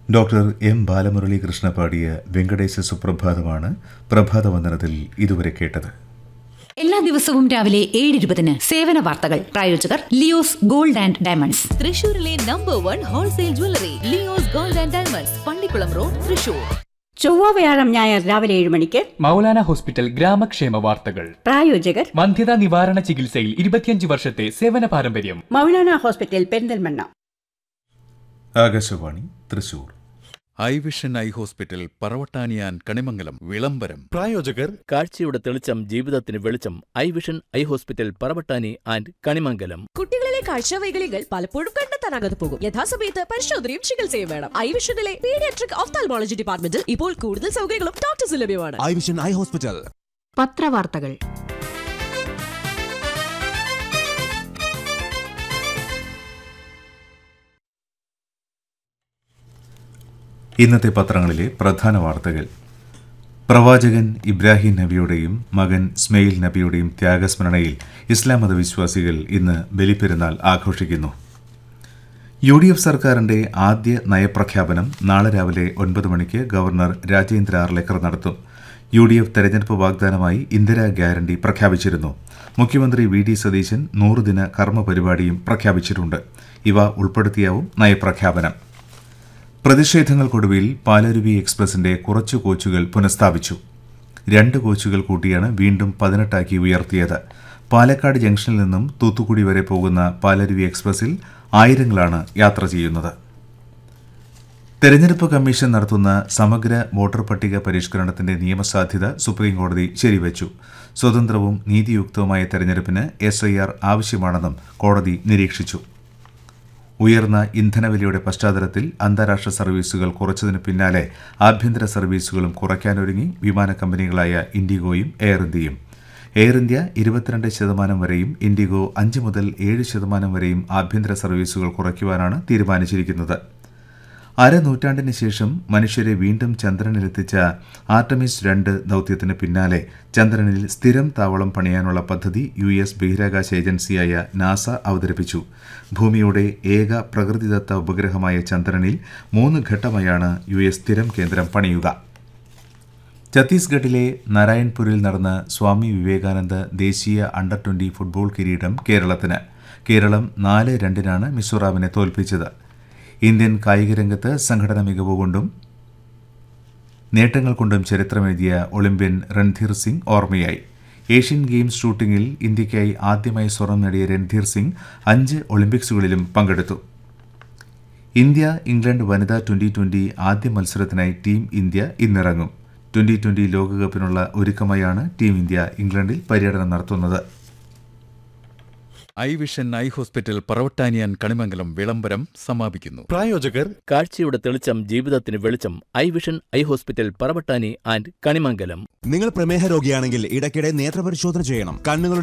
doctor M Balamuralikrishna പാടിയ വെങ്കടേശ സുപ്രഭാതമാണ് പ്രഭാതവന്ദനത്തിൽ ഇതുവരെ കേട്ടത് എല്ലാ ദിവസവും രാവിലെ ഏഴ് ഇരുപതിന് സേവന വാർത്തകൾ പ്രായോജകർ ലിയോസ് ഗോൾഡ് ആൻഡ് ഡയമണ്ട്സ് തൃശൂരിലെ number one wholesale jewellery Leos gold and diamonds Pallikkulam road Thrissur ചൊവ്വ വ്യാഴം ഞായർ രാവിലെ ഏഴ് മണിക്ക് മൗലാന ഹോസ്പിറ്റൽ ഗ്രാമക്ഷേമ വാർത്തകൾ പ്രായോജകർ വന്ധ്യതാ നിവാരണ ചികിത്സയിൽ ഇരുപത്തിയഞ്ച് വർഷത്തെ സേവന പാരമ്പര്യം Moulana hospital Perinthalmanna Akashvani Thrissur eye vision eye hospital പറവട്ടാനിയാൻ കണിമംഗലം വിളംബരം പ്രായോജകർ കാഴ്ചയുടെ തെളിച്ചം ജീവിതത്തിന് വെളിച്ചം eye vision eye hospital Paravattani and Kanimangalam കുട്ടികളിലെ കാഴ്ചവൈകല്യങ്ങൾ പലപ്പോഴും കണ്ടെത്താനാകാതെ പോകും യഥാസമയത്ത് പരിശോധനയും ചികിത്സയും വേണം ഐവിഷനിലെ പീഡിയാട്രിക് ഓഫ്താൽമോളജി ഡിപ്പാർട്ട്മെന്റിൽ ഇപ്പോൾ കൂടുതൽ സൗകര്യങ്ങളും ഡോക്ടേഴ്സ് ലഭ്യമാണ് ഐ വിഷൻ ഐ ഹോസ്പിറ്റൽ പത്രവാർത്തകൾ ഇന്നത്തെ പത്രങ്ങളിലെ പ്രധാന വാർത്തകൾ പ്രവാചകൻ ഇബ്രാഹിം നബിയുടെയും മകൻ സ്മെയിൽ നബിയുടെയും ത്യാഗസ്മരണയിൽ ഇസ്ലാം മതവിശ്വാസികൾ ഇന്ന് ബലിപ്പെരുന്നാൾ ആഘോഷിക്കുന്നു യു ഡി എഫ് സർക്കാരിന്റെ ആദ്യ നയപ്രഖ്യാപനം നാളെ രാവിലെ ഒൻപത് മണിക്ക് ഗവർണർ രാജേന്ദ്ര ആർലേക്കർ നടത്തും യു ഡി എഫ് തെരഞ്ഞെടുപ്പ് വാഗ്ദാനമായി ഇന്ദിരാ ഗ്യാരണ്ടി പ്രഖ്യാപിച്ചിരുന്നു മുഖ്യമന്ത്രി വി ഡി സതീശൻ നൂറുദിന കർമ്മ പരിപാടിയും പ്രഖ്യാപിച്ചിട്ടുണ്ട് ഇവ ഉൾപ്പെടുത്തിയാവും നയപ്രഖ്യാപനം പ്രതിഷേധങ്ങൾക്കൊടുവിൽ പാലരുവി എക്സ്പ്രസിന്റെ കുറച്ചു കോച്ചുകൾ പുനഃസ്ഥാപിച്ചു രണ്ട് കോച്ചുകൾ കൂട്ടിയാണ് വീണ്ടും പതിനെട്ടാക്കി ഉയർത്തിയത് പാലക്കാട് ജംഗ്ഷനിൽ നിന്നും തൂത്തുക്കുടി വരെ പോകുന്ന പാലരുവി എക്സ്പ്രസിൽ ആയിരങ്ങളാണ് യാത്ര ചെയ്യുന്നത് തെരഞ്ഞെടുപ്പ് കമ്മീഷൻ നടത്തുന്ന സമഗ്ര വോട്ടർ പട്ടിക പരിഷ്കരണത്തിന്റെ നിയമസാധ്യത സുപ്രീംകോടതി ശരിവച്ചു സ്വതന്ത്രവും നീതിയുക്തവുമായ തെരഞ്ഞെടുപ്പിന് എസ് ഐ ആർ ആവശ്യമാണെന്നും കോടതി നിരീക്ഷിച്ചു ഉയർന്ന ഇന്ധനവിലയുടെ പശ്ചാത്തലത്തിൽ അന്താരാഷ്ട്ര സർവീസുകൾ കുറച്ചതിന് പിന്നാലെ ആഭ്യന്തര സർവീസുകളും കുറയ്ക്കാനൊരുങ്ങി വിമാന കമ്പനികളായ ഇൻഡിഗോയും എയർ ഇന്ത്യയും എയർ ഇന്ത്യ ഇരുപത്തിരണ്ട് ശതമാനം വരെയും ഇൻഡിഗോ അഞ്ച് മുതൽ ഏഴ് ശതമാനം വരെയും ആഭ്യന്തര സർവീസുകൾ കുറയ്ക്കുവാനാണ് തീരുമാനിച്ചിരിക്കുന്നത് അരനൂറ്റാണ്ടിന് ശേഷം മനുഷ്യരെ വീണ്ടും ചന്ദ്രനിലെത്തിച്ച ആർട്ടമിസ് രണ്ട് ദൗത്യത്തിന് പിന്നാലെ ചന്ദ്രനിൽ സ്ഥിരം താവളം പണിയാനുള്ള പദ്ധതി യു എസ് ബഹിരാകാശ ഏജൻസിയായ നാസ അവതരിപ്പിച്ചു ഭൂമിയുടെ ഏക പ്രകൃതിദത്ത ഉപഗ്രഹമായ ചന്ദ്രനിൽ മൂന്ന് ഘട്ടമായാണ് യു എസ് സ്ഥിരം കേന്ദ്രം പണിയുക ഛത്തീസ്ഗഡിലെ നാരായൺപൂരിൽ നടന്ന സ്വാമി വിവേകാനന്ദ ദേശീയ അണ്ടർ ട്വന്റി ഫുട്ബോൾ കിരീടം കേരളത്തിന് കേരളം നാല് രണ്ടിനാണ് മിസോറാമിനെ തോൽപ്പിച്ചത് ഇന്ത്യൻ കായികരംഗത്ത് സംഘടന മികവുകൊണ്ടും നേട്ടങ്ങൾ കൊണ്ടും ചരിത്രമെഴുതിയ ഒളിമ്പ്യൻ രൺധീർ സിംഗ് ഓർമ്മയായി ഏഷ്യൻ ഗെയിംസ് ഷൂട്ടിംഗിൽ ഇന്ത്യയ്ക്കായി ആദ്യമായി സ്വർണം നേടിയ രൺധീർ സിംഗ് അഞ്ച് ഒളിമ്പിക്സുകളിലും പങ്കെടുത്തു ഇന്ത്യ ഇംഗ്ലണ്ട് വനിതാ ട്വന്റി ട്വന്റി ആദ്യ മത്സരത്തിനായി ടീം ഇന്ത്യ ഇന്നിറങ്ങും ട്വന്റി ട്വന്റി ലോകകപ്പിനുള്ള ഒരുക്കമായാണ് ടീം ഇന്ത്യ ഇംഗ്ലണ്ടിൽ പര്യടനം നടത്തുന്നത് ഐ വിഷൻ ഐ ഹോസ്പിറ്റൽ പറവട്ടാനിയാൻ കണിമംഗലം വിളംബരം സമാപിക്കുന്നു പ്രായോജകർ കാഴ്ചയുടെ തെളിച്ചം ജീവിതത്തിന് വെളിച്ചം eye vision eye hospital Paravattani and Kanimangalam നിങ്ങൾ പ്രമേഹ രോഗിയാണെങ്കിൽ ഇടയ്ക്കിടെ നേത്രപരിശോധന ചെയ്യണം കണ്ണുകളുടെ